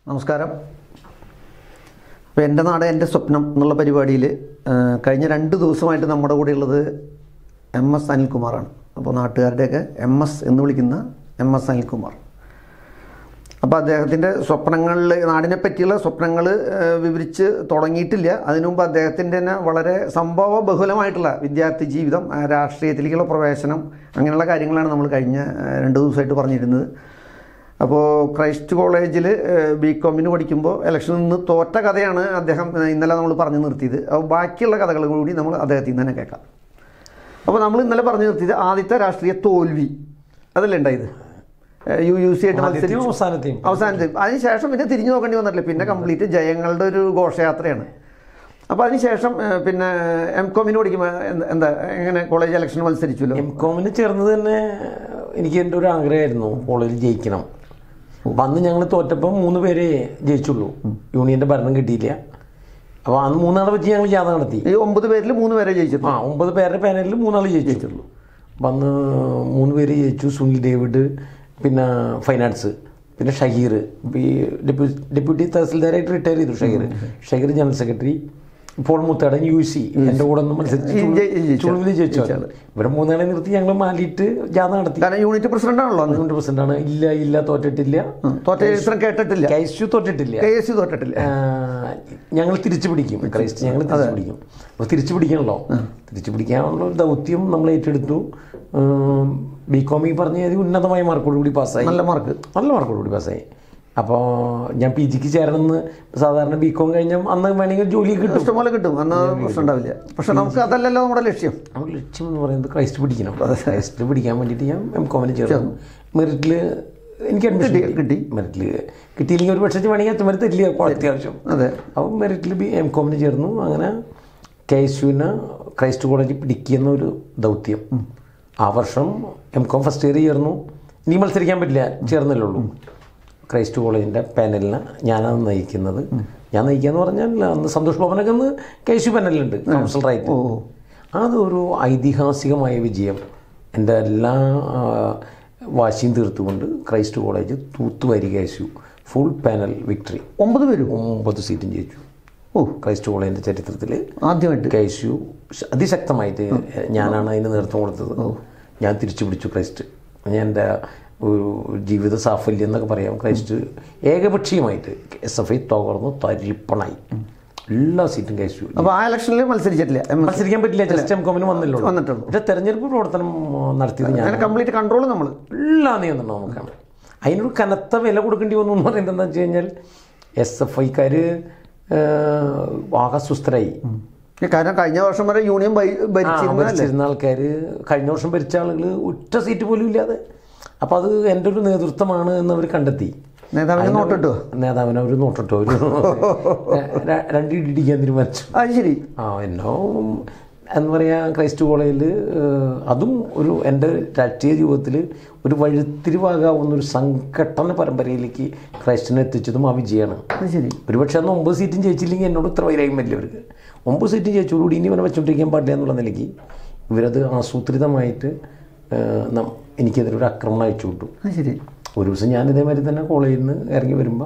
നമസ്കാരം അപ്പോൾ എൻ്റെ നാട് എൻ്റെ സ്വപ്നം എന്നുള്ള പരിപാടിയിൽ കഴിഞ്ഞ രണ്ട് ദിവസമായിട്ട് നമ്മുടെ കൂടെ ഉള്ളത് എം എസ് അനിൽകുമാറാണ് അപ്പോൾ നാട്ടുകാരുടെയൊക്കെ എം എസ് എന്ന് വിളിക്കുന്ന എം എസ് അനിൽകുമാർ അപ്പോൾ അദ്ദേഹത്തിൻ്റെ സ്വപ്നങ്ങളിൽ നാടിനെ പറ്റിയുള്ള സ്വപ്നങ്ങൾ വിവരിച്ച് തുടങ്ങിയിട്ടില്ല അതിനു മുമ്പ് അദ്ദേഹത്തിൻ്റെ തന്നെ വളരെ സംഭവ ബഹുലമായിട്ടുള്ള വിദ്യാർത്ഥി ജീവിതം ആ, രാഷ്ട്രീയത്തിലേക്കുള്ള പ്രവേശനം അങ്ങനെയുള്ള കാര്യങ്ങളാണ് നമ്മൾ കഴിഞ്ഞ ആ, രണ്ട് ദിവസമായിട്ട് പറഞ്ഞിരുന്നത് അപ്പോൾ ക്രൈസ്റ്റ് കോളേജിൽ ബി കോമിന് പഠിക്കുമ്പോൾ ഇലക്ഷനിൽ നിന്ന് തോറ്റ കഥയാണ് അദ്ദേഹം ആ, ഇന്നലെ നമ്മൾ പറഞ്ഞു നിർത്തിയത് അപ്പോൾ ബാക്കിയുള്ള കഥകൾ കൂടി നമ്മൾ അദ്ദേഹത്തിൽ നിന്ന് തന്നെ കേൾക്കാം അപ്പോൾ നമ്മൾ ഇന്നലെ പറഞ്ഞു നിർത്തിയത് ആദ്യത്തെ രാഷ്ട്രീയ തോൽവി അതല്ലേ ഉണ്ടായത് ഏഹ് യു യു സി ആയിട്ട് ആദ്യത്തെയും മത്സരിച്ചു അവസാനത്തെയും അവസാനത്തെ അതിനുശേഷം പിന്നെ തിരിഞ്ഞു നോക്കേണ്ടി വന്നിട്ടില്ല പിന്നെ കംപ്ലീറ്റ് ജയങ്ങളുടെ ഒരു ഘോഷയാത്രയാണ് അപ്പോൾ അതിനുശേഷം ഏഹ് പിന്നെ എം കോമിന് പഠിക്കുമ്പോൾ എന്ത- എന്താ എങ്ങനെ കോളേജ് ഇലക്ഷൻ മത്സരിച്ചല്ലോ എം കോമിന് ചേർന്നത് തന്നെ എനിക്ക് എൻ്റെ ഒരു ആഗ്രഹമായിരുന്നു കോളേജിൽ ജയിക്കണം അപ്പം അന്ന് ഞങ്ങൾ തോറ്റപ്പം മൂന്ന് പേരെ ജയിച്ചുള്ളൂ യൂണിയൻ്റെ ഭരണം കിട്ടിയില്ല അപ്പോൾ അന്ന് മൂന്നാളെ വെച്ച് ഞങ്ങൾ ജാഥ നടത്തി ഈ ഒമ്പത് പേരിൽ മൂന്ന് പേരെ ജയിച്ചിട്ടു ആ ഒമ്പത് പേരുടെ പാനലിൽ മൂന്നാൾ ജയിച്ചിട്ടുള്ളൂ അപ്പം അന്ന് മൂന്ന് പേര് ജയിച്ചു സുനിൽ ഡേവിഡ് പിന്നെ ഫൈനാൻസ് പിന്നെ ഷഹീർ ഈ ഡെപ്യൂ ഡെപ്യൂട്ടി തഹസിൽദാരായിട്ട് റിട്ടയർ ചെയ്തു ഷഹീർ ഷഹീർ ജനറൽ സെക്രട്ടറി ഇപ്പോൾ മുത്തടൻ യു സി എൻ്റെ കൂടെ ഒന്ന് മത്സരിച്ച് ഈ ജയി- ജയിച്ച- ചുളുവിൽ ജയിച്ചു ഇവരെ മൂന്നാളെ നിർത്തി ഞങ്ങൾ മാലിയിട്ട് ജാഥ നടത്തി കാരണം യൂണിറ്റ് പ്രസിഡന്റ് ആണല്ലോ അന്ന് അതുകൊണ്ട് പ്രസിഡന്റാണ് ഇല്ല ഇല്ല തോറ്റിട്ടില്ല ഉം. തോറ്റ ചരിത്രം കേട്ടിട്ടില്ല കെ എസ് യു തോറ്റിട്ടില്ല കെ എസ് യു തോറ്റിട്ടില്ല ഞങ്ങൾ തിരിച്ചു പിടിക്കും ക്രൈസ്റ്റ് ഞങ്ങൾ തിരിച്ചു പിടിക്കും അപ്പോൾ തിരിച്ചു പിടിക്കണല്ലോ തിരിച്ചു പിടിക്കാനുള്ള ഒരു ദൗത്യം നമ്മൾ ഏറ്റെടുത്തു ബി കോമി പറഞ്ഞ ഒരു ഉന്നതമായ മാർക്കോട് കൂടി പാസ്സായി നല്ല മാർക്ക് നല്ല മാർക്കോട് കൂടി പാസ്സായി അപ്പോൾ ഞാൻ പി ജിക്ക് ചേരണമെന്ന് സാധാരണ ബി കോം കഴിഞ്ഞാൽ അന്ന് വേണമെങ്കിൽ ജോലി കിട്ടും ഇഷ്ടംപോലെ കിട്ടും അന്ന് പ്രശ്നം ഉണ്ടാവില്ല പക്ഷെ നമുക്ക് അതല്ലല്ലോ നമ്മുടെ ലക്ഷ്യം നമ്മുടെ ലക്ഷ്യം എന്ന് പറയുന്നത് ക്രൈസ്റ്റ് പിടിക്കണം ക്രൈസ്റ്റ് പിടിക്കാൻ വേണ്ടിയിട്ട് ഞാൻ എം കോമിന് ചേർന്നു മെറിറ്റിൽ എനിക്ക് അഡ്മിഷൻ കിട്ടി, കിട്ടി. മെറിറ്റിൽ കിട്ടിയില്ലെങ്കിൽ ഒരു പക്ഷേ വേണമെങ്കിൽ അത്തുമരി തരില്ല അത്യാവശ്യം അതെ അപ്പം മെറിറ്റിൽ ബി എം കോമിന് ചേർന്നു അങ്ങനെ കെ എസ് യുവിന് ക്രൈസ്റ്റ് കോളേജിൽ പിടിക്കുന്ന ഒരു ദൗത്യം ആ വർഷം എം കോം ഫസ്റ്റ് ഇയർ ചേർന്നു ഇനി മത്സരിക്കാൻ പറ്റില്ല ചേർന്നല്ലേ ഉള്ളൂ ക്രൈസ്റ്റ് കോളേജിൻ്റെ പാനലിന് ഞാനാണ് നയിക്കുന്നത് ഞാൻ നയിക്കുക എന്ന് പറഞ്ഞാൽ അന്ന് സന്തോഷ് ഭവനൊക്കെ അന്ന് കെ എസ് യു പാനലുണ്ട് കൗൺസിലറായിട്ട് അതൊരു ഐതിഹാസികമായ വിജയം എൻ്റെ എല്ലാ ആ, വാശിയും തീർത്തുകൊണ്ട് ക്രൈസ്റ്റ് കോളേജ് തൂത്തുവാരി K S U full panel victory ഒമ്പത് പേരും ഒമ്പത് സീറ്റും ജയിച്ചു ഓ ക്രൈസ്റ്റ് കോളേജിൻ്റെ ചരിത്രത്തിൽ ആദ്യമായിട്ട് കെ എസ് യു അതിശക്തമായിട്ട് ഞാനാണ് അതിന് നേതൃത്വം കൊടുത്തത് ഞാൻ തിരിച്ചു പിടിച്ചു ക്രൈസ്റ്റ് ഞാൻ എൻ്റെ ഒരു ജീവിത സാഫല്യം എന്നൊക്കെ പറയാം ക്രൈസ്റ്റ് ഏകപക്ഷീയമായിട്ട് എസ് എഫ് ഐ തകർന്നു തരിപ്പണായി എല്ലാ സീറ്റും കെ എസ് യു അപ്പോൾ ആ ഇലക്ഷനിൽ മത്സരിച്ചിട്ടില്ല എം എസ് മത്സരിക്കാൻ പറ്റില്ല ജസ്റ്റ് എം കോമിന് വന്നില്ലോ വന്നിട്ടുള്ളൂ പക്ഷേ തെരഞ്ഞെടുപ്പ് പ്രവർത്തനം നടത്തിയത് ഞാൻ അങ്ങനെ കംപ്ലീറ്റ് കൺട്രോൾ നമ്മൾ എല്ലാ നിയന്ത്രണം നമുക്കാണ് അതിനൊരു കനത്ത വില കൊടുക്കേണ്ടി വന്നു എന്ന് പറയുന്നത് എന്താ വെച്ച് കഴിഞ്ഞാൽ എസ് എഫ് ഐക്കാർ ആകസ്വസ്ഥരായി കാരണം കഴിഞ്ഞ വർഷം വരെ യൂണിയൻ ഭരി- ആ, ഭരിച്ചിരുന്നതല്ലേ ഭരിച്ചിരുന്ന ആൾക്കാർ കഴിഞ്ഞ വർഷം ഭരിച്ച ആളുകൾ ഒറ്റ സീറ്റ് പോലും ഇല്ലാതെ അപ്പം അത് എൻ്റെ ഒരു നേതൃത്വമാണ് എന്നവർ കണ്ടെത്തി നേതാവിന് നോട്ടിട്ടോ നേതാവിനെ അവർ നോട്ടിട്ടോ ഒരു ര- രണ്ട് ഇടിക്കാൻ തീരുമാനിച്ചു അത് ശരി ആ എന്നോ എന്ന് പറയാ ക്രൈസ്റ്റ് കോളേജിൽ അതും ഒരു എൻ്റെ രാഷ്ട്രീയ ജീവിതത്തിൽ ഒരു വഴിത്തിരിവാകാവുന്ന ഒരു സംഘട്ടന പരമ്പരയിലേക്ക് ക്രൈസ്റ്റിനെ എത്തിച്ചതും ആ വിജയമാണ് അത് ശരി ഒരുപക്ഷെ അന്ന് ഒമ്പത് സീറ്റും ജയിച്ചില്ലെങ്കിൽ എന്നോട് ഇത്ര വൈരാഗ്യം പറ്റില്ല അവർക്ക് ഒമ്പത് സീറ്റും ജയിച്ചോടുകൂടി ഇനി ഇവനെ വെച്ചോണ്ടിരിക്കാൻ പാടില്ല എന്നുള്ള നിലയ്ക്ക് ഇവരത് ആസൂത്രിതമായിട്ട് ഏഹ്, നം- എനിക്കെതിരെ ഒരു ആക്രമണം അയച്ചു വിട്ടു അത് ശരി ഒരു ദിവസം ഞാൻ ഇതേമാതിരി തന്നെ കോളേജിൽ നിന്ന് ഇറങ്ങി വരുമ്പോൾ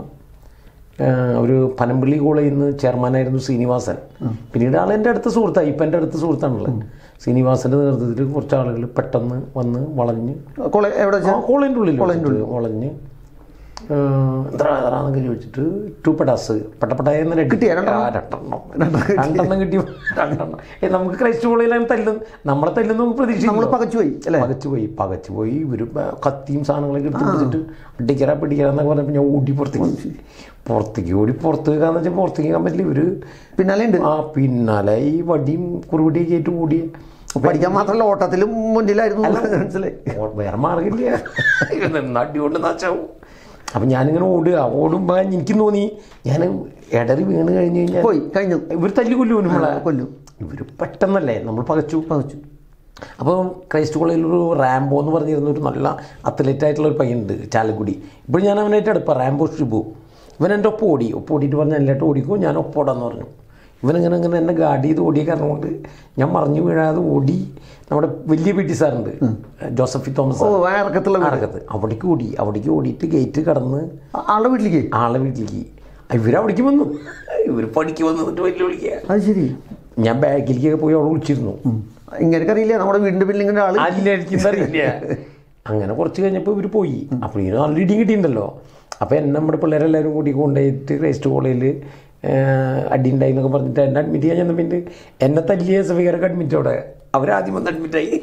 ഒരു പനമ്പള്ളി കോളേജിൽ നിന്ന് ചെയർമാനായിരുന്നു ശ്രീനിവാസൻ പിന്നീട് ആൾ എൻ്റെ അടുത്ത സുഹൃത്തായി ഇപ്പം എൻ്റെ അടുത്ത സുഹൃത്താണുള്ളത് ശ്രീനിവാസൻ്റെ നേതൃത്വത്തിൽ കുറച്ച് ആളുകൾ പെട്ടെന്ന് വന്ന് വളഞ്ഞ് കോളേജ് എവിടെ വെച്ചാ? ആ, കോളേജിൻ്റെ ഉള്ളിൽ വെച്ചിട്ട് വളഞ്ഞ് എത്ര എത്രാന്നൊക്കെ ചോദിച്ചിട്ട് ടു പെടാസ് പെട്ടപ്പെട്ടായെന്ന് കിട്ടിയോ? രണ്ടെണ്ണം? രണ്ടെണ്ണം രണ്ടെണ്ണം കിട്ടി രണ്ടെണ്ണം ഏ, നമുക്ക് ക്രൈസ്റ്റ് കോളേജിലാണ് തല്ലും നമ്മളെ തല്ലുന്ന നമുക്ക് പ്രതീക്ഷിച്ചു നമ്മൾ പകച്ചുപോയി അല്ലേ പകച്ചു പോയി പകച്ചു പോയി ഇവര് ബ- കത്തിയും സാധനങ്ങളൊക്കെ എടുത്ത് വെച്ചിട്ട് അടിക്കറ പിടിക്കറ എന്നൊക്കെ പറഞ്ഞപ്പോൾ ഞാൻ ഓടി പുറത്തേക്ക് പുറത്തേക്ക് ഓടി പുറത്ത് വെക്കാന്ന് വെച്ചാൽ പുറത്തേക്ക് വെക്കാൻ പറ്റില്ല ഇവര് പിന്നാലെ ഉണ്ട് ആ പിന്നാലെ ഈ വടിയും കുറുവടിയൊക്കെ ആയിട്ട് ഓടി പഠിക്കാൻ മാത്രമല്ല ഓട്ടത്തിലും മുന്നിലായിരുന്നു മനസ്സിലായി ഓ- വേറെ മാർഗമില്ല ഇവൻ അടി കൊണ്ട് നാച്ചാവും അപ്പം ഞാനിങ്ങനെ ഓടുക ഓടുമ്പോൾ എനിക്കും തോന്നി ഞാൻ ഇടറി വീണ് കഴിഞ്ഞ് കഴിഞ്ഞാൽ പോയി കഴിഞ്ഞു ഇവർ തല്ലി കൊല്ലു നമ്മളെ കൊല്ലും ഇവർ പെട്ടെന്നല്ലേ നമ്മൾ പകച്ചു പകച്ചു അപ്പോൾ ക്രൈസ്റ്റ് കോളേജിലൊരു റാംബോ എന്ന് പറഞ്ഞിരുന്ന ഒരു നല്ല അത്ലറ്റ് ആയിട്ടുള്ള ഒരു പയ്യനുണ്ട് ചാലക്കുടി ഇപ്പോൾ ഞാൻ അവനായിട്ട് അടുപ്പം റാംബോ ഷിബു ഇവൻ എൻ്റെ ഒപ്പം ഓടി ഒപ്പം ഓടിയിട്ട് പറഞ്ഞ് എല്ലായിട്ട് ഓടിക്കും ഞാൻ ഒപ്പം ഓടാന്ന് പറഞ്ഞു ഇവനിങ്ങനെ ഇങ്ങനെ എന്നെ ഗാർഡ് ചെയ്ത് ഓടിയ കാരണം കൊണ്ട് ഞാൻ മറിഞ്ഞു വീഴാതെ ഓടി നമ്മുടെ വലിയ പി ടി സാറുണ്ട് ജോസഫി തോമസ് ഓ സാർ. ആ ഇറക്കത്തുള്ള വീട്. അറക്കത്ത് അവിടേക്ക് ഓടി അവിടേക്ക് ഓടിയിട്ട് ഗേറ്റ് കടന്ന് ആ- ആളുടെ വീട്ടിലേക്ക് ആളെ വീട്ടിലേക്ക് ഇവരവിടേക്ക് വന്നു ഇവർ പണിക്ക് വന്നിട്ട് വലിയ വിളിക്കുക അത് ശരി ഞാൻ ബാഗിലേക്കൊക്കെ പോയി അവിടെ വിളിച്ചിരുന്നു ഇങ്ങനെ അറിയില്ല നമ്മുടെ വീടിന്റെ പിന്നിൽ ഇങ്ങനെ ആള് അല്ല എനിക്കെന്തറിയില്ല അങ്ങനെ കുറച്ച് കഴിഞ്ഞപ്പോൾ ഇവർ പോയി അപ്പോൾ ഇതിന് നല്ല ഇടിയും കിട്ടിയിട്ടുണ്ടല്ലോ അപ്പോൾ എന്നെ നമ്മുടെ പിള്ളേരെല്ലാവരും കൂടി കൊണ്ടുപോയിട്ട് ക്രൈസ്റ്റ് കോളേജിൽ അടി ഉണ്ടായി എന്നൊക്കെ പറഞ്ഞിട്ട് എന്നെ അഡ്മിറ്റ് ചെയ്യാൻ ചെന്ന പിന്നെ എന്നെ തല്ലിയ സഫിക്കാരൊക്കെ അഡ്മിറ്റ് അവിടെ അവരാദ്യം വന്ന് അഡ്മിറ്റായി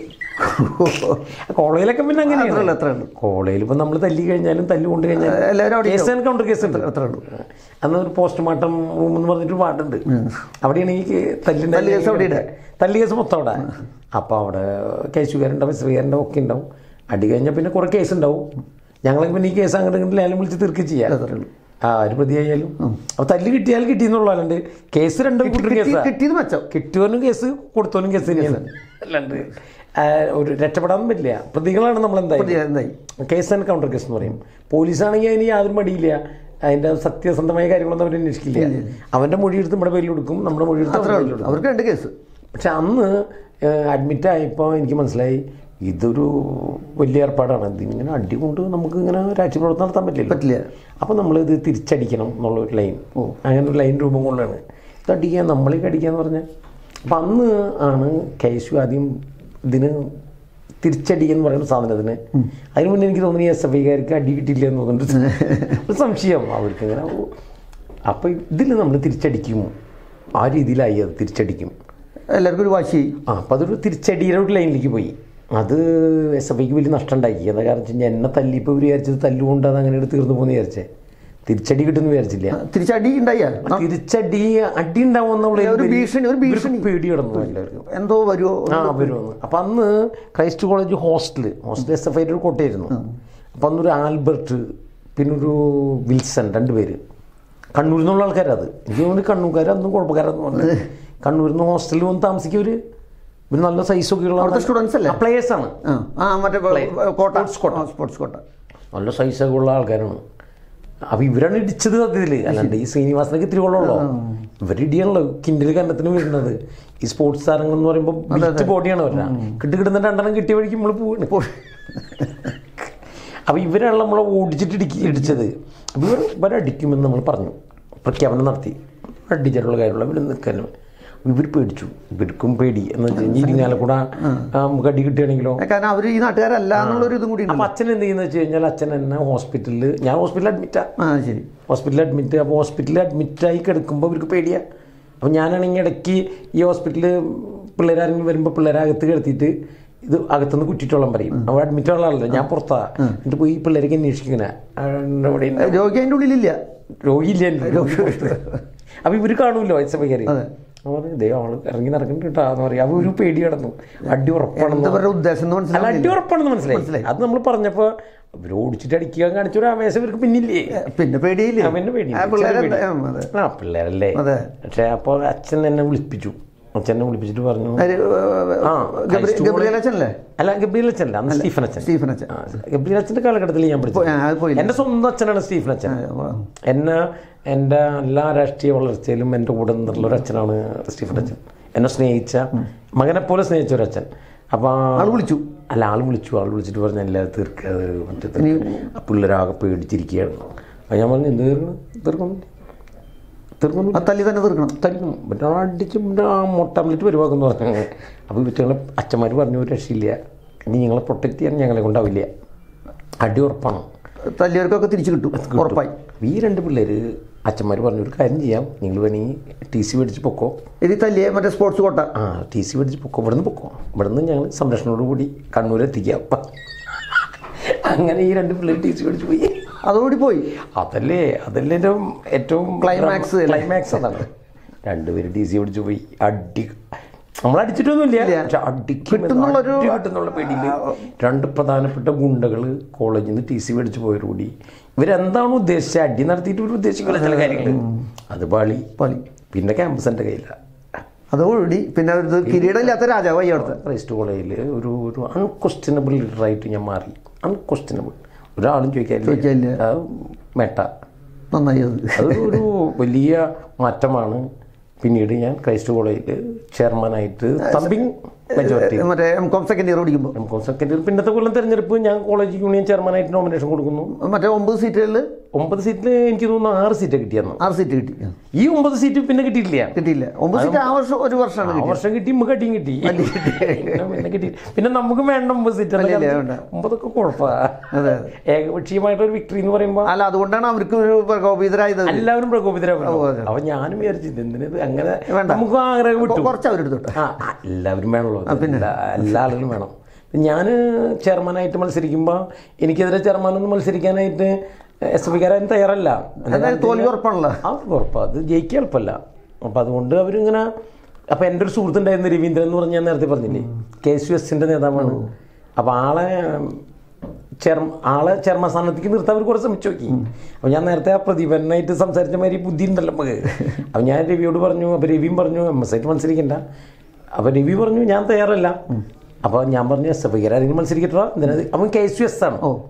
കോളേജിലൊക്കെ പിന്നെ അത്രേ ഉള്ളൂ, അങ്ങനെയാണ് അത്രേ ഉള്ളൂ. കോളേജിൽ ഇപ്പം നമ്മൾ തല്ലി കഴിഞ്ഞാലും തല്ലി കൊണ്ട് കഴിഞ്ഞാലും എല്ലാവരും അവിടെ കേസ് കൗണ്ടർ കേസ് ഉണ്ട് അത്രേ ഉള്ളൂ. അന്ന് ഒരു പോസ്റ്റ്മോർട്ടം റൂം എന്ന് പറഞ്ഞിട്ട് പാട്ടുണ്ട് അവിടെയാണ് ഈ തല്ലിൻ്റെ തല്ല് കേസ് അവിടെ ഇടാ. തല്ലി കേസ് മൊത്തം അവിടെ അപ്പോൾ അവിടെ കേസുകാരുണ്ടാവും ശ്രീകാരുണ്ടാവും ഒക്കെ ഉണ്ടാവും അടി കഴിഞ്ഞാൽ പിന്നെ കുറേ കേസ് ഉണ്ടാവും ഞങ്ങളൊക്കെ പിന്നെ ഈ കേസ് അങ്ങോട്ട് ഇങ്ങോട്ട് ലേലം വിളിച്ച് തീർക്ക് ചെയ്യാം അത്രേ ഉള്ളൂ. ആ ഒരു പ്രതിയായാലും അപ്പോൾ തല്ല് കിട്ടിയാൽ കിട്ടിയെന്നുള്ളതല്ലാണ്ട് കേസ് രണ്ടും കൂട്ടർ കിട്ടി- കേസാണ് കിട്ടിയത് മെച്ചം കിട്ടുവാനും കേസ് കൊടുത്തവനും കേസ് തന്നെയാണ് അല്ലാണ്ട് ആ, ഒരു രക്ഷപ്പെടാൻ പറ്റില്ല പ്രതികളാണ് നമ്മൾ എന്തായാലും എന്തായി കേസ് ആൻഡ് കൗണ്ടർ കേസ് എന്ന് പറയും പോലീസാണെങ്കിൽ അതിന് യാതൊരു മടിയില്ല അതിന്റെ സത്യസന്ധമായ കാര്യങ്ങളൊന്നും അവർ അന്വേഷിക്കില്ല അവന്റെ മൊഴി എടുത്ത് നമ്മുടെ പേരിൽ കൊടുക്കും നമ്മുടെ മൊഴി എടുത്ത് അത്രേ അവരുടെ ഉള്ളൂ പേരിൽ കൊടുക്കും അവർക്ക് രണ്ട് കേസ് പക്ഷെ അന്ന് അഡ്മിറ്റ് ആയപ്പോൾ എനിക്ക് മനസ്സിലായി ഇതൊരു വലിയ ഏർപ്പാടാണ് ഇതിങ്ങനെ അടി കൊണ്ട് നമുക്ക് ഇങ്ങനെ രാഷ്ട്രീയപ്രവർത്തനം നടത്താൻ പറ്റില്ല പറ്റില്ല അപ്പോൾ നമ്മളിത് തിരിച്ചടിക്കണം എന്നുള്ള ഒരു ലൈൻ അങ്ങനെ ഒരു ലൈൻ രൂപം കൊണ്ടാണ് ഇത് അടിക്കുക നമ്മളേക്ക് അടിക്കാന്ന് പറഞ്ഞാൽ അപ്പം അന്ന് ആണ് കേശു ആദ്യം ഇതിന് തിരിച്ചടിക്കുക എന്ന് പറയുന്ന സാധനത്തിന് അതിന് മുന്നേ എനിക്ക് തോന്നുന്നു ഈ എസ് എഫ് ഐക്കാർക്ക് അടി കിട്ടിയില്ല എന്ന് തോന്നുന്നുണ്ട് ഒരു സംശയം അവർക്ക് ഇങ്ങനെ അപ്പോൾ ഇതിൽ നമ്മൾ തിരിച്ചടിക്കും ആ രീതിയിലായി അത് തിരിച്ചടിക്കും എല്ലാവർക്കും ഒരു വാശി ആ അപ്പോൾ അതൊരു തിരിച്ചടിയുടെ ഒരു ലൈനിലേക്ക് പോയി അത് എസ് എഫ് ഐക്ക് വലിയ നഷ്ടം ഉണ്ടാക്കി എന്താ കാരണം വെച്ച് കഴിഞ്ഞാൽ എന്നെ തല്ലിപ്പോൾ ഇവർ വിചാരിച്ചത് തല്ലുകൊണ്ട് അത് അങ്ങനെ തീർന്നു പോകുന്നു വിചാരിച്ചേ തിരിച്ചടി കിട്ടുമെന്ന് വിചാരിച്ചില്ല തിരിച്ചടി ഉണ്ടായ തിരിച്ചടി അടി ഉണ്ടാവുമെന്നുള്ള ഒരു ഭീഷണി- ഒരു ഭീഷണി. പേടി കിടന്നു എല്ലാവർക്കും എന്തോ വരുമോ ആ വരുമെന്ന് അപ്പം അന്ന് Christ college hostel hostel S F ഐയുടെ ഒരു കോട്ടയായിരുന്നു അപ്പം അന്നൊരു ആൽബർട്ട് പിന്നെ ഒരു വിൽസൺ രണ്ട് പേര് കണ്ണൂരിൽ നിന്നുള്ള ആൾക്കാരത് എനിക്ക് തോന്നുന്നു കണ്ണൂർക്കാർ അന്നും കുഴപ്പക്കാരെന്ന് പറഞ്ഞു കണ്ണൂരിൽ നിന്ന് ഹോസ്റ്റലിൽ വന്ന് താമസിക്കവർ ഒരു നല്ല സൈസൊക്കെ ഉള്ള അവിടുത്തെ സ്റ്റുഡൻസ് അല്ലേ പ്ലേയേഴ്സ് ആണ് ആ ആ മറ്റേ കോട്ട Sports കോട്ട. ആ, സ്പോർട്സ് കോട്ട നല്ല സൈസൊക്കെ ഉള്ള ആൾക്കാരാണ് അപ്പം ഇവരാണ് ഇടിച്ചത് സത്യത്തിൽ അല്ലാണ്ട് ഈ ശ്രീനിവാസനൊക്കെ ഇത്തിരി കൊള്ളമുള്ളൂ ഇവരിടിയാണല്ലോ കിൻഡിൽ കന്നത്തിന് വരുന്നത് ഈ സ്പോർട്സ് താരങ്ങൾ എന്ന് പറയുമ്പോൾ ബിറ്റ് ബോഡിയാണ് അവരുടെ കിട്ടി കിട്ടുന്ന രണ്ടെണ്ണം കിട്ടിയ വഴിക്ക് നമ്മൾ പോവാണ് അപ്പോൾ ഇവരാണ് നമ്മളെ ഓടിച്ചിട്ട് ഇടിക്കി ഇടിച്ചത് അപ്പോൾ ഇവർ ഇവരടിക്കുമെന്ന് നമ്മൾ പറഞ്ഞു പ്രഖ്യാപനം നടത്തി അടിച്ചിട്ടുള്ള കാര്യമുള്ള ഇവർ നിൽക്കാനും ഇവർ പേടിച്ചു ഇവർക്കും പേടി എന്ന് വെച്ച് കഴിഞ്ഞാൽ ഇരിങ്ങാലക്കൂടെ നമുക്ക് അടി കിട്ടുകയാണെങ്കിലോ കാരണം അവർ ഈ നാട്ടുകാരല്ല എന്നുള്ളൊരു ഇതും കൂടി ഉണ്ട് അപ്പോൾ അച്ഛൻ എന്ത് ചെയ്യുന്നത് വെച്ച് കഴിഞ്ഞാൽ അച്ഛൻ എന്നെ ഹോസ്പിറ്റലിൽ ഞാൻ ഹോസ്പിറ്റലിൽ അഡ്മിറ്റാ ആ ശരി ഹോസ്പിറ്റലിൽ അഡ്മിറ്റ് അപ്പോൾ ഹോസ്പിറ്റലിൽ അഡ്മിറ്റായി കിടക്കുമ്പോൾ ഇവർക്ക് പേടിയാണ് അപ്പോൾ ഞാനാണെങ്കിൽ ഇടയ്ക്ക് ഈ ഹോസ്പിറ്റലിൽ പിള്ളേരാരെങ്കിലും വരുമ്പോൾ പിള്ളേരെ അകത്ത് കിടത്തിയിട്ട് ഇത് അകത്തുനിന്ന് കുറ്റിട്ടോളം പറയും അവിടെ അഡ്മിറ്റ് ഉള്ള ആളല്ല ഞാൻ പുറത്താ എന്നിട്ട് പോയി ഈ പിള്ളേരൊക്കെ അന്വേഷിക്കുന്ന ഇവിടെ ഉണ്ട്. രോഗി അതിൻ്റെ ഉള്ളിലില്ല രോഗിയില്ല എൻ്റെ അപ്പോൾ ഇവർ കാണുമല്ലോ എസ് എഫ് ഐക്കാർ അതെ. അവർ ഇതേ ആള് ഇറങ്ങി നടക്കുന്നുണ്ട് കേട്ടോ എന്ന് പറയും അപ്പോൾ ഒരു പേടി കിടന്നു അടി ഉറപ്പാണെന്ന് എന്താ പറയുക ഉദ്ദേശം എന്ന് അല്ല മനസ്സിലാവില്ല അടി ഉറപ്പാണെന്ന് മനസ്സിലായി മനസ്സിലായി. അത് നമ്മൾ പറഞ്ഞപ്പോൾ ഇവർ ഓടിച്ചിട്ട് അടിക്കുക കാണിച്ച ഒരു ആവേശം ഇവർക്ക് പിന്നില്ലേ പിന്നെ പേടിയില്ലേ ആ, പിന്നെ പേടി ആ പിള്ളേരെ ഉം, അതെ ആ പിള്ളേരല്ലേ അതെ. പക്ഷെ അപ്പോൾ അച്ഛൻ എന്നെ വിളിപ്പിച്ചു അച്ഛൻ എന്നെ വിളിപ്പിച്ചിട്ട് പറഞ്ഞു ആര്, ആ, ഗബ്രി- ഹൈസ്കൂളിൽ- ഗബ്രിയേൽ അച്ഛനല്ലേ അല്ല ഗബ്രിയൽ അച്ഛനല്ല അന്ന് സ്റ്റീഫൻ അച്ഛൻ സ്റ്റീഫൻ അച്ഛൻ ആ, ഗബ്രിയൽ അച്ഛൻ്റെ കാലഘട്ടത്തിൽ ഞാൻ പോയി- പഠിച്ചു ആ, അത് പോയില്ല എൻ്റെ സ്വന്തം അച്ഛനാണ് സ്റ്റീഫൻ അച്ഛൻ ആ, എന്നെ എൻ്റെ എല്ലാ രാഷ്ട്രീയ വളർച്ചയിലും എൻ്റെ കൂടെ നിന്നുള്ള ഒരു അച്ഛനാണ് സ്റ്റീഫൻ അച്ഛൻ എന്നെ സ്നേഹിച്ച മകനെ പോലെ സ്നേഹിച്ച ഒരു അച്ഛൻ അപ്പോൾ ആള് വിളിച്ചു അല്ല ആൾ വിളിച്ചു ആൾ വിളിച്ചിട്ട് പറഞ്ഞു എല്ലാം തീർക്കാതെ മറ്റേ തീർക്ക്. ആ പിള്ളേരാകെ പേടിച്ചിരിക്കുകയാണ് അപ്പോൾ ഞാൻ പറഞ്ഞു എന്ത് തീർക്കണം തീർക്കൊന്നുമില്ല തീർക്കൊന്നും ആ തല്ലി തന്നെ തീർക്കണം തല്ലും മറ്റേ ആൾ അടിച്ച് പിന്നെ ആ മൊട്ടാമ്പിലിട്ട് വരുവാക്കെന്ന് പറഞ്ഞു അപ്പോൾ ഇവറ്റങ്ങളെ അച്ഛന്മാർ പറഞ്ഞു ഒരു രക്ഷയില്ല ഇനി ഞങ്ങളെ പ്രൊട്ടക്ട് ചെയ്യാൻ ഞങ്ങളെ കൊണ്ടാവില്ല അടി ഉറപ്പാണ് തല്ലിയവർക്കൊക്കെ തിരിച്ചു കിട്ടും ഉറപ്പായി ഈ രണ്ട് പിള്ളേർ അച്ഛന്മാർ പറഞ്ഞു ഒരു കാര്യം ചെയ്യാം നിങ്ങൾ വേണമെങ്കിൽ ടി സി മേടിച്ച് പൊക്കോ ഇത് തല്ലിയെ മറ്റേ സ്പോർട്സ് കോട്ട ആ ടി സി മേടിച്ച് പൊക്കോ ഇവിടെ നിന്ന് പൊക്കോ ഇവിടെ നിന്ന് ഞങ്ങൾ സംരക്ഷണത്തോടു കൂടി കണ്ണൂർ എത്തിക്കാം അങ്ങനെ ഈ രണ്ട് പിള്ളേർ ടി സി മേടിച്ച് പോയി അതോടി പോയി അതല്ലേ അതല്ലേ എൻ്റെ ഏറ്റവും Climax അല്ലേ? ക്ലൈമാക്സ് അതാണ് രണ്ടുപേരും ടി സി പിടിച്ചു പോയി അടി നമ്മൾ അടിച്ചിട്ടൊന്നുമില്ല ഇല്ല. പക്ഷെ അടിക്കും കിട്ടുന്നുള്ളൊരു- അടി കിട്ടുന്നുള്ള പേടിയിൽ രണ്ട് പ്രധാനപ്പെട്ട ഗുണ്ടകൾ കോളേജിൽ നിന്ന് ടി സി മേടിച്ച് പോയതോടുകൂടി ഇവരെന്താണ് ഉദ്ദേശിച്ചത് അടി നടത്തിയിട്ട് ഇവർ ഉദ്ദേശിക്കുന്ന ചില കാര്യങ്ങൾ അത് പാളി പാളി പിന്നെ ക്യാമ്പസ് എൻ്റെ കയ്യിലാണ് അതോടുകൂടി പിന്നെ ഒരു കിരീടമില്ലാത്ത രാജാവായി അവിടുത്തെ ക്രൈസ്റ്റ് കോളേജിൽ ഒരു ഒരു അൺക്വസ്റ്റ്യനബിൾ ലീഡറായിട്ട് ഞാൻ മാറി അൺക്വസ്റ്റ്യനബിൾ ഒരാളും ചോദിക്കാനില്ല ചോദിക്കാനില്ല. ആ, മെട്ട നന്നായി അത് അതൊരു ഒരു വലിയ മാറ്റമാണ് പിന്നീട് ഞാൻ ക്രൈസ്റ്റ് കോളേജിൽ ചെയർമാനായിട്ട് തമ്പിങ് മെജോറിറ്റി മറ്റേ എം കോം സെക്കൻഡ് ഇയർ പഠിക്കുമ്പോൾ എം കോം സെക്കൻഡ് ഇയർ പിന്നത്തെ കൊല്ലം തെരഞ്ഞെടുപ്പ് ഞാൻ കോളേജ് യൂണിയൻ ചെയർമാനായിട്ട് നോമിനേഷൻ കൊടുക്കുന്നു മറ്റേ ഒമ്പത് സീറ്റുകളിൽ ഒമ്പത് സീറ്റിൽ എനിക്ക് തോന്നുന്നു ആറ് സീറ്റ് കിട്ടിയെന്ന് ആറ് സീറ്റ് കിട്ടി ആ. ഈ ഒമ്പത് സീറ്റ് പിന്നെ കിട്ടിയിട്ടില്ല കിട്ടിയില്ല ഒമ്പത് സീറ്റ് ആ വർഷം ഒരു വർഷമാണ് ആ കിട്ടിയത് വർഷം കിട്ടി നമുക്ക് കട്ടിയും കിട്ടി പിന്നെ പിന്നെ കിട്ടി പിന്നെ നമുക്ക് വേണ്ട ഒമ്പത് സീറ്റ് ഇല്ല, ഇല്ല, വേണ്ട. ഒമ്പതൊക്കെ കുഴപ്പമാണ് അതെ ഏകപക്ഷീയമായിട്ടൊരു വിക്ടറി എന്ന് പറയുമ്പോൾ അല്ല അതുകൊണ്ടാണ് അവർക്ക് ഒരു പ്രകോപിതരായത് എല്ലാവരും പ്രകോപിതരാകും ഓ, അതെ. അപ്പൊ ഞാനും വിചാരിച്ചില്ല എന്തിനത് അങ്ങനെ വേണ്ട. നമുക്ക് ആഗ്രഹം വിട്ടു കുറച്ച് അവരെടുത്തോട്ടെ ആ ആ, എല്ലാവരും വേണമല്ലോ എല്ലാ എല്ലാ ആളുകളും വേണം ഞാൻ ചെയർമാനായിട്ട് മത്സരിക്കുമ്പോൾ എനിക്കെതിരെ ചെയർമാനൊന്നും മത്സരിക്കാനായിട്ട് എസ് എഫ് ഐക്കാരൻ തയ്യാറല്ല അതായത് തോൽവി ഉറപ്പാണല്ലോ ആ ഉറപ്പാണ് അത് ജയിക്കുക എളുപ്പമല്ല അപ്പം അതുകൊണ്ട് അവരിങ്ങനെ അപ്പം എൻ്റെ ഒരു സുഹൃത്തുണ്ടായിരുന്നു രവീന്ദ്രൻ എന്ന് പറഞ്ഞ് ഞാൻ നേരത്തെ പറഞ്ഞില്ലേ കെ എസ് യു എസിൻ്റെ നേതാവാണ് അപ്പം ആളെ ചെയർ ആളെ ചെയർമാൻ സ്ഥാനത്തേക്ക് നിർത്താൻ അവർ കുറച്ച് ശ്രമിച്ചു നോക്കി അപ്പം ഞാൻ നേരത്തെ ആ പ്രതിഭനായിട്ട് സംസാരിച്ച മാതിരി ബുദ്ധി ഉണ്ടല്ലോ നമുക്ക് അപ്പം ഞാൻ രവിയോട് പറഞ്ഞു അപ്പോൾ രവിയും പറഞ്ഞു എം എസ് ആയിട്ട് മത്സരിക്കണ്ട അപ്പോൾ രവി പറഞ്ഞു ഞാൻ തയ്യാറല്ല അപ്പോൾ ഞാൻ പറഞ്ഞു എസ് എഫ് ഐക്കാർ ആരെങ്കിലും മത്സരിക്കട്ടോ എന്തിനാ അവൻ കെ എസ് യു എസ് ആണ് ഓ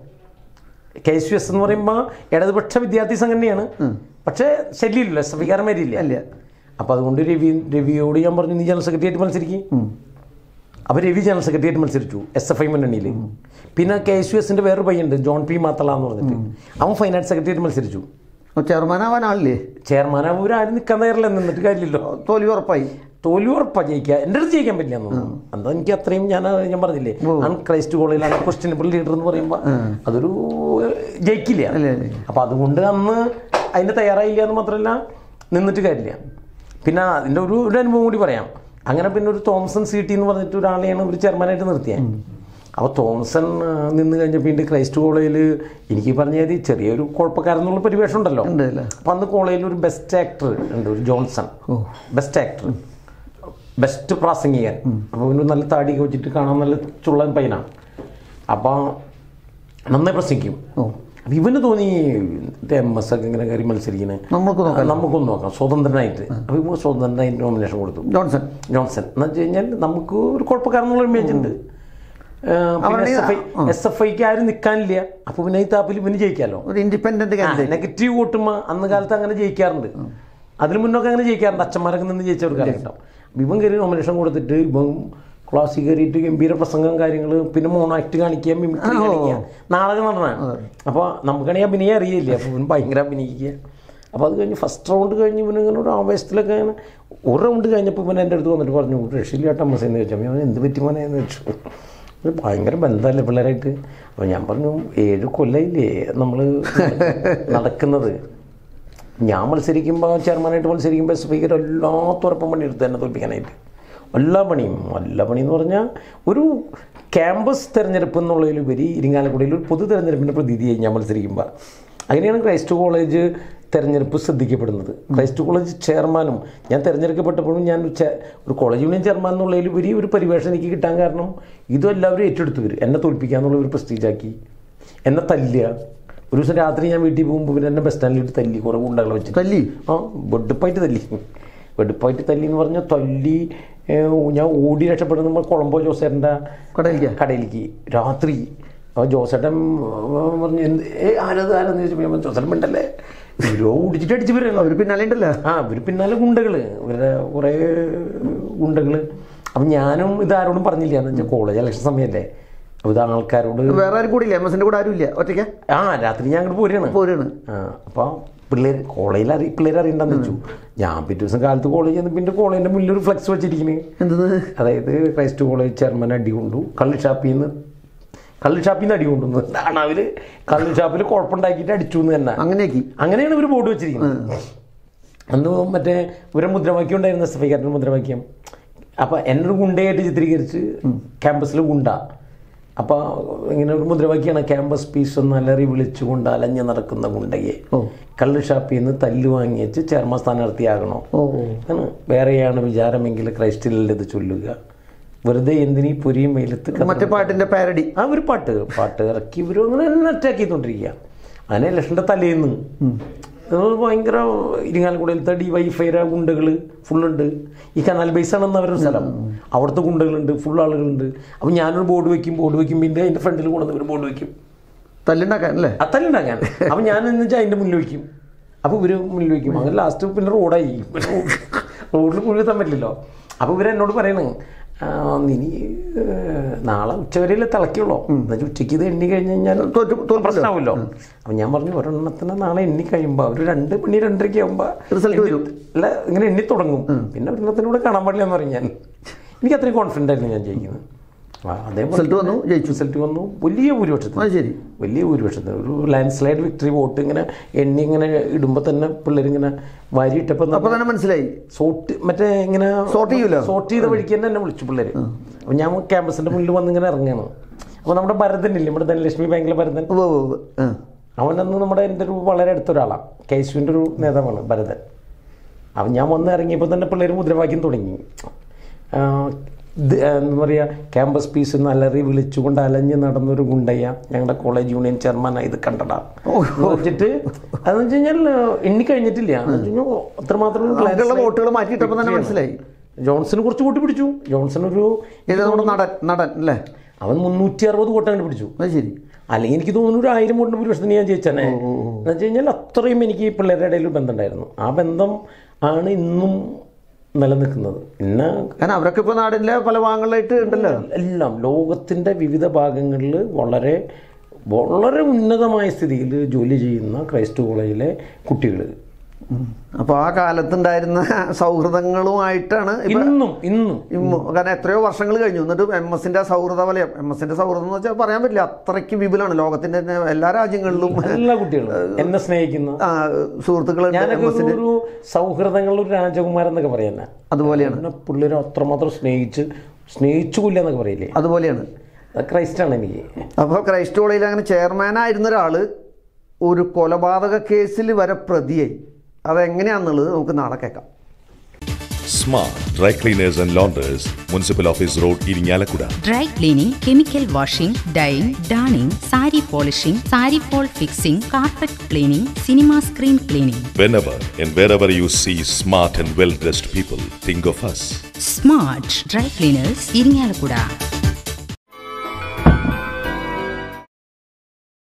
കെ എസ് യു എസ് എന്ന് പറയുമ്പോൾ ഇടതുപക്ഷ വിദ്യാർത്ഥി സംഘടനയാണ് പക്ഷേ ശല്യമില്ല എസ് എഫ് ഐക്കാരന്മാരില്ല അല്ല അപ്പോൾ അതുകൊണ്ട് രവി രവിയോട് ഞാൻ പറഞ്ഞു നീ ജനറൽ സെക്രട്ടറി ആയിട്ട് മത്സരിക്കും അപ്പോൾ രവി ജനറൽ സെക്രട്ടറി ആയിട്ട് മത്സരിച്ചു എസ് എഫ് ഐ മുന്നണിയിൽ പിന്നെ കെ എസ് യു എസിൻ്റെ വേറൊരു പയ്യുണ്ട് ജോൺ പി മാത്തള എന്ന് പറഞ്ഞിട്ട് അവൻ ഫൈനാൻസ് സെക്രട്ടറി ആയിട്ട് മത്സരിച്ചു ചെയർമാനാവാൻ ആളില്ലേ ചെയർമാൻ അവരാരും നിൽക്കാൻ തയ്യാറില്ല നിന്നിട്ട് കാര്യമില്ലല്ലോ തോൽവി ഉറപ്പായി തോൽവി ഉറപ്പാ ജയിക്കുക എൻ്റെ അടുത്ത് ജയിക്കാൻ പറ്റില്ല എന്നൊന്നും എന്താ എനിക്ക് അത്രയും ഞാൻ ഞാൻ പറഞ്ഞില്ലേ അൺ ക്രൈസ്റ്റ് കോളേജിലാണ് ക്വസ്റ്റ്യനബിൾ ലീഡർ എന്ന് പറയുമ്പോൾ അതൊരു ഏഹ്, ജയിക്കില്ല അല്ലേ, അല്ലേ. അപ്പം അതുകൊണ്ട് അന്ന് അതിന് തയ്യാറായില്ല എന്ന് മാത്രമല്ല നിന്നിട്ട് കാര്യമില്ല പിന്നെ അതിൻ്റെ ഒരു ഒരു അനുഭവം കൂടി പറയാം അങ്ങനെ പിന്നെ ഒരു തോമസൺ സി ടി എന്ന് പറഞ്ഞിട്ട് ഒരാളെയാണ് ഒരു ചെയർമാനായിട്ട് നിർത്തിയത് അപ്പോൾ തോമസൺ ആ, നിന്ന് കഴിഞ്ഞപ്പോൾ എൻ്റെ ക്രൈസ്റ്റ് കോളേജിൽ എനിക്ക് പറഞ്ഞാൽ ചെറിയൊരു കുഴപ്പക്കാരെന്നുള്ള പരിവേഷം ഉണ്ടല്ലോ ഉണ്ട് അല്ലേ അപ്പം അന്ന് കോളേജിൽ ഒരു ബെസ്റ്റ് ആക്ടർ ഉണ്ട് ഒരു ജോൺസൺ ബെസ്റ്റ് ആക്ടർ ബെസ്റ്റ് പ്രാസംഗികൻ അപ്പോൾ പിന്നെ നല്ല താടിയൊക്കെ വെച്ചിട്ട് കാണാൻ നല്ല ചുള്ളൻ പയ്യനാണ് അപ്പോൾ നന്നായി പ്രസംഗിക്കും ഓ അപ്പം ഇവന് തോന്നി എം എസ് ഒക്കെ ഇങ്ങനെ കയറി മത്സരിക്കുന്നത് നമുക്ക് നോക്കാം നമുക്കൊന്ന് നോക്കാം സ്വതന്ത്രനായിട്ട് അപ്പോൾ ഇവ സ്വതന്ത്രനായിട്ട് നോമിനേഷൻ കൊടുത്തു ജോൺസൺ ജോൺസൺ എന്ന് വെച്ച് കഴിഞ്ഞാൽ നമുക്ക് ഒരു കുഴപ്പക്കാരെന്നുള്ള ഇമേജ് ഉണ്ട് അവരുടെ S F I S F ഐക്ക് ആരും നിൽക്കാനില്ല അപ്പോൾ പിന്നെ ഈ താപ്പിൽ ഇവന് ജയിക്കാമല്ലോ ഒരു ഇൻഡിപെൻഡന്റ് കാൻഡിഡേറ്റ് നെഗറ്റീവ് വോട്ടുമ്പോൾ അന്ന് കാലത്ത് അങ്ങനെ ജയിക്കാറുണ്ട് അതിന് മുന്നൊക്കെ അങ്ങനെ ജയിക്കാറുണ്ട് അച്ഛന്മാരൊക്കെ നിന്ന് ജയിച്ചവർക്ക് അറിയാം ഇവൻ കയറി നോമിനേഷൻ കൊടുത്തിട്ട് ഇവൻ ക്ലാസ്സിൽ കയറിയിട്ട് ഗംഭീര പ്രസംഗം കാര്യങ്ങൾ പിന്നെ മോണോ ആക്ട് കാണിക്കുക മിമിക്രി കാണിക്കുക നാടകം നടനാണ് അപ്പോൾ നമുക്കാണെങ്കിൽ അഭിനയം അറിയില്ല അപ്പോൾ ഇവൻ ഭയങ്കര അഭിനയിക്കുക അപ്പോൾ അത് കഴിഞ്ഞ് ഫസ്റ്റ് റൗണ്ട് കഴിഞ്ഞ് ഇവൻ ഇങ്ങനെ ഒരു ആവേശത്തിലൊക്കെ ഇങ്ങനെ ഒരു റൗണ്ട് കഴിഞ്ഞപ്പോൾ ഇവൻ എൻ്റെ അടുത്ത് വന്നിട്ട് പറഞ്ഞു രക്ഷയില്ലാട്ട അമ്മസെന്ന് ചോദിച്ചാൽ അവൻ എന്ത് പറ്റി മോനെ എന്ന് ചോദിച്ചു ഇത് ഭയങ്കര ബന്ധമല്ലേ പിള്ളേരായിട്ട് അപ്പോൾ ഞാൻ പറഞ്ഞു ഏഴ് കൊല്ലമില്ലേ നമ്മൾ നടക്കുന്നത് ഞാൻ മത്സരിക്കുമ്പോൾ ചെയർമാനായിട്ട് മത്സരിക്കുമ്പോൾ സ്പീക്കർ എല്ലാത്തുറപ്പം പണി എടുത്ത് തന്നെ തോൽപ്പിക്കാനായിട്ട് എല്ലാ പണിയും എല്ലാ പണി എന്ന് പറഞ്ഞാൽ ഒരു ക്യാമ്പസ് തിരഞ്ഞെടുപ്പ് എന്നുള്ളതിലുപരി ഇരിങ്ങാലക്കുടയിൽ ഒരു പൊതു തിരഞ്ഞെടുപ്പിൻ്റെ പ്രതീതിയായി ഞാൻ മത്സരിക്കുമ്പോൾ അങ്ങനെയാണ് ക്രൈസ്റ്റ് കോളേജ് തെരഞ്ഞെടുപ്പ് ശ്രദ്ധിക്കപ്പെടുന്നത് ക്രൈസ്റ്റ് കോളേജ് ചെയർമാനും ഞാൻ തിരഞ്ഞെടുക്കപ്പെട്ടപ്പോഴും ഞാൻ ഒരു ചെ- ഒരു കോളേജ് യൂണിയൻ ചെയർമാൻ എന്നുള്ളതിലുപരി ഒരു പരിവേഷം എനിക്ക് കിട്ടാൻ കാരണം ഇതും എല്ലാവരും ഏറ്റെടുത്തു വരും എന്നെ തോൽപ്പിക്കുക എന്നുള്ള ഒരു പ്രസ്റ്റീജാക്കി എന്നെ തല്ലുക ഒരു ദിവസം രാത്രി ഞാൻ വീട്ടിൽ പോകുമ്പോൾ പിന്നെ എന്നെ ബസ് സ്റ്റാൻഡിലിട്ട് തല്ലി കുറേ ഗുണ്ടകളെ വെച്ചിട്ട് തല്ലി ആ വെടുപ്പായിട്ട് തല്ലി വെടുപ്പായിട്ട് തല്ലി എന്ന് പറഞ്ഞാൽ തല്ലി ഏ, ഞാൻ ഓടി രക്ഷപ്പെടുന്ന നമ്മൾ കൊളംബോ ജോസേട്ടൻ്റെ കടയിലേക്ക് കടയിലേക്ക് രാത്രി അപ്പോൾ ജോസേട്ടൻ പറഞ്ഞു എന്ത് ഏ ആരത് ആരെന്ന് ചോദിച്ചപ്പോൾ ഞാൻ പറഞ്ഞു, ജോസേട്ടൻ മിണ്ടല്ലേ ഇവരോ ഓടിച്ചിട്ട് അടിച്ച് വരണം അവർ പിന്നാലെ ഉണ്ടല്ലോ ആ ഇവർ പിന്നാലെ ഗുണ്ടകൾ ഇവരുടെ കുറേ ഗുണ്ടകൾ അപ്പം ഞാനും ഇത് ആരോടും പറഞ്ഞില്ല എന്ന് വെച്ചാൽ കോളേജ് ഇലക്ഷൻ സമയമല്ലേ അപ്പോൾ ഇത് ആൾക്കാരോട് വേറെ ആരും കൂടി ഇല്ല എം എസിന്റെ കൂടെ ആരും ഇല്ല ഒറ്റയ്ക്ക് ആ രാത്രി ഞാൻ അങ്ങോട്ട് പോരുകയാണ് പോരാണ് ആ, അപ്പോൾ പിള്ളേർ കോളേജിൽ അറി പിള്ളേർ അറിയണ്ടെന്ന് വെച്ചു ഞാൻ പിറ്റേ ദിവസം കാലത്ത് കോളേജിൽ ചെന്ന് പിന്നെ കോളേജിൻ്റെ മുന്നിൽ ഒരു ഫ്ലെക്സ് വെച്ചിരിക്കുന്നത് എന്തെന്ന് അതായത് ക്രൈസ്റ്റ് കോളേജ് ചെയർമാൻ അടി കൊണ്ടു കള്ള് ഷാപ്പിൽ നിന്ന് കള്ള് ഷാപ്പിൽ നിന്ന് അടി കൊണ്ടുവന്നു അതാണ് അവർ കള്ള് ഷാപ്പിൽ കുഴപ്പമുണ്ടാക്കിയിട്ട് അടിച്ചു എന്ന് തന്നെ അങ്ങനെയാക്കി അങ്ങനെയാണ് ഇവർ ബോർഡ് വെച്ചിരിക്കുന്നത് അന്ന് മറ്റേ ഇവരെ മുദ്രാവാക്യം ഉണ്ടായിരുന്നു എസ് എഫ് ഐക്കാരൻ്റെ മുദ്രാവാക്യം അപ്പോൾ എന്നെ ഒരു ഗുണ്ടയായിട്ട് ചിത്രീകരിച്ച് ക്യാമ്പസിൽ ഗുണ്ട അപ്പോൾ ഇങ്ങനെ ഒരു മുദ്രാവാക്യമാണ് ക്യാമ്പസ് പീസ് ഒന്ന് അലറി വിളിച്ചുകൊണ്ട് അലഞ്ഞ് നടക്കുന്ന ഗുണ്ടയെ ഓ കള്ള് ഷാപ്പിൽ നിന്ന് തല്ല് വാങ്ങിച്ച് ചെയർമാൻ സ്ഥാനാർത്ഥിയാകണോ ഓ ആണ് വേറെയാണ് വിചാരമെങ്കിൽ ക്രൈസ്റ്റിലത് ചൊല്ലുക വെറുതെ എന്തിനീ പൊരിയും വെയിലത്ത് കഥ മറ്റേ പാട്ടിന്റെ പാരഡി ആ ഒരു പാട്ട് പാട്ട് ഇറക്കി ഇവരും അങ്ങനെ തന്നെ അറ്റാക്ക് ചെയ്തുകൊണ്ടിരിക്കുക അങ്ങനെ ഇലക്ഷൻ്റെ തലേന്ന് അത് ഭയങ്കര ഇരിങ്ങാലക്കുടയിലത്തെ ഡി വൈഫൈര ഗുണ്ടകൾ ഫുള്ളുണ്ട് ഈ കനാൽ ബേസാണെന്ന് അവരുടെ സ്ഥലം അവിടുത്തെ ഗുണ്ടകളുണ്ട് ഫുൾ ആളുകളുണ്ട് അപ്പം ഞാനൊരു ബോർഡ് വെക്കും ബോർഡ് വെക്കും പിന്നെ അതിൻ്റെ ഫ്രണ്ടിൽ കൊണ്ടുവന്ന് ഒരു ബോർഡ് വെക്കും തല്ലുണ്ടാക്കാൻ അല്ലേ അതല്ലുണ്ടാക്കാൻ അപ്പം ഞാൻ എന്ന് വെച്ചാൽ അതിൻ്റെ മുന്നിൽ വയ്ക്കും അപ്പോൾ ഇവർ മുന്നിൽ വയ്ക്കും അങ്ങനെ ലാസ്റ്റ് പിന്നെ റോഡായി റോഡിൽ കുഴി എത്താൻ പറ്റില്ലല്ലോ അപ്പോൾ ഇവർ എന്നോട് പറയണേ ആ, ഇനി ഏഹ്, നാളെ ഉച്ചവരെയല്ലേ തിളക്കുള്ളൂ എന്നുവെച്ചാൽ ഉച്ചയ്ക്ക് ഇത് എണ്ണി കഴിഞ്ഞ് കഴിഞ്ഞാൽ തോറ്റു- തോൽക്കുമല്ലോ. പ്രശ്നമാവുമല്ലോ അപ്പം ഞാൻ പറഞ്ഞു ഒരെണ്ണത്തിന് നാളെ എണ്ണി കഴിയുമ്പോൾ ഒരു രണ്ട് മണി രണ്ടരയ്ക്ക് ആകുമ്പോൾ Result വരും. അല്ല ഇങ്ങനെ എണ്ണി തുടങ്ങും പിന്നെ ഒരെണ്ണത്തിനൂടെ കാണാൻ പാടില്ല എന്ന് പറയും ഞാൻ എനിക്ക് അത്രയും കോൺഫിഡൻ്റ് ആയിരുന്നു ഞാൻ ജയിക്കുന്നത് ആ, അതേപോലെ റിസൾട്ട് വന്നു ജയിച്ചു റിസൾട്ട് വന്നു വലിയ ഭൂരിപക്ഷത്തിൽ അത് ശരി വലിയ ഭൂരിപക്ഷത്തിന് ഒരു ലാൻഡ് സ്ലൈഡ് വിക്ടറി വോട്ട് ഇങ്ങനെ എണ്ണി ഇങ്ങനെ ഇടുമ്പോൾ തന്നെ പിള്ളേരിങ്ങനെ വാരിയിട്ടപ്പോൾ അപ്പൊ തന്നെ മനസ്സിലായി സോട്ട് മറ്റേ ഇങ്ങനെ Sort ചെയ്യൂലോ? സോർട്ട് ചെയ്ത വഴിക്ക് തന്നെ എന്നെ വിളിച്ചു പിള്ളേര് അപ്പോൾ ഞാൻ ക്യാമ്പസിന്റെ മുന്നിൽ വന്ന് ഇങ്ങനെ ഇറങ്ങുകയാണ് അപ്പോൾ നമ്മുടെ ഭരതൻ ഇല്ലേ നമ്മുടെ ധനലക്ഷ്മി ബാങ്കിലെ ഭരതൻ ഉവ്വ് ഉവ്വ് ഉവ്വ്. ആ. അവനന്ന് നമ്മുടെ എൻ്റെ ഒരു വളരെ അടുത്ത ഒരാളാണ് കെ എസ് ഒരു നേതാവാണ് ഭരതൻ അവൻ ഞാൻ വന്ന് ഇറങ്ങിയപ്പോൾ തന്നെ പിള്ളേർ മുദ്രാവാക്യം തുടങ്ങി ആ, ഇത് എന്താ പറയുക ക്യാമ്പസ് പീസ് നല്ലറി വിളിച്ചുകൊണ്ട് അലഞ്ഞ് നടന്നൊരു ഗുണ്ടയ്യ ഞങ്ങളുടെ കോളേജ് യൂണിയൻ ചെയർമാനായി ഇത് കണ്ടടാ എന്ന് വെച്ചിട്ട് അതെന്ന് വെച്ച് കഴിഞ്ഞാൽ എണ്ണി കഴിഞ്ഞിട്ടില്ല എന്ന് വെച്ച് കഴിഞ്ഞാൽ അത്രമാത്രം ഒരു നമുക്കുള്ള landslide വോട്ടുകൾ മാറ്റിയിട്ടപ്പോൾ തന്നെ victory ആണ്. മനസ്സിലായി ജോൺസന് കുറച്ച് വോട്ട് പിടിച്ചു ജോൺസൺ ഒരു ഇത് നമ്മുടെ നടൻ നടൻ അല്ലേ അവൻ മുന്നൂറ്റി അറുപത് വോട്ട് അങ്ങനെ പിടിച്ചു അത് ശരി അല്ലെങ്കിൽ എനിക്ക് തോന്നുന്നു ഒരു ആയിരം വോട്ടിന് ഭൂരിപക്ഷത്തിന് ഞാൻ ജയിച്ചനെ എന്ന് വെച്ച് കഴിഞ്ഞാൽ അത്രയും എനിക്ക് ഈ പിള്ളേരുടെ ഇടയിൽ ഒരു ബന്ധമുണ്ടായിരുന്നു ആ ബന്ധം ആണ് ഇന്നും നിലനിൽക്കുന്നത് പിന്നെ കാരണം അവരൊക്കെ ഇപ്പൊ നാടിന്റെ പല ഭാഗങ്ങളിലായിട്ട് ഉണ്ടല്ലോ എല്ലാം ലോകത്തിൻ്റെ വിവിധ ഭാഗങ്ങളിൽ വളരെ വളരെ ഉന്നതമായ സ്ഥിതിയിൽ ജോലി ചെയ്യുന്ന ക്രൈസ്റ്റ് കോളേജിലെ കുട്ടികൾ അപ്പൊ ആ കാലത്തുണ്ടായിരുന്ന സൗഹൃദങ്ങളുമായിട്ടാണ് ഇപ്പൊ ഇന്നും ഇന്നും ഇമ്മ- കാരണം എത്രയോ വർഷങ്ങൾ കഴിഞ്ഞു എന്നിട്ട് എം എസിന്റെ സൗഹൃദ വലയം എം എസിന്റെ സൗഹൃദം എന്ന് വെച്ചാൽ പറയാൻ പറ്റില്ല അത്രയ്ക്ക് വിപുലമാണ് ലോകത്തിന്റെ തന്നെ എല്ലാ രാജ്യങ്ങളിലും എല്ലാ കുട്ടികളും എന്നെ സ്നേഹിക്കുന്ന ആ, സുഹൃത്തുക്കളുണ്ട് എം ഞാനൊക്കെ എസിന്റെ ഒരു സൗഹൃദങ്ങളുടെ ഒരു രാജകുമാരൻ എന്നൊക്കെ പറയുന്നത് അതുപോലെയാണ് എന്നെ പിള്ളേരെ അത്രമാത്രം സ്നേഹിച്ച് സ്നേഹിച്ചു കൊല്ല എന്നൊക്കെ പറയില്ലേ അതുപോലെയാണ് അത് ക്രൈസ്റ്റാണ് എനിക്ക് അപ്പോൾ ക്രൈസ്റ്റ് കോളേജിൽ അങ്ങനെ ചെയർമാനായിരുന്ന ഒരാൾ ഒരു കൊലപാതക കേസിൽ വരെ പ്രതിയായി അതെങ്ങനെയാണെന്നുള്ളത് നമുക്ക് നാളെ കേൾക്കാം Smart Dry Cleaners and Launders, Municipal Office Road, Irinjalakuda. Dry cleaning chemical washing dyeing darning sari polishing sari fall fixing carpet cleaning cinema screen cleaning Whenever and wherever you see smart and well dressed people, think of us. Smart dry cleaners Irinjalakuda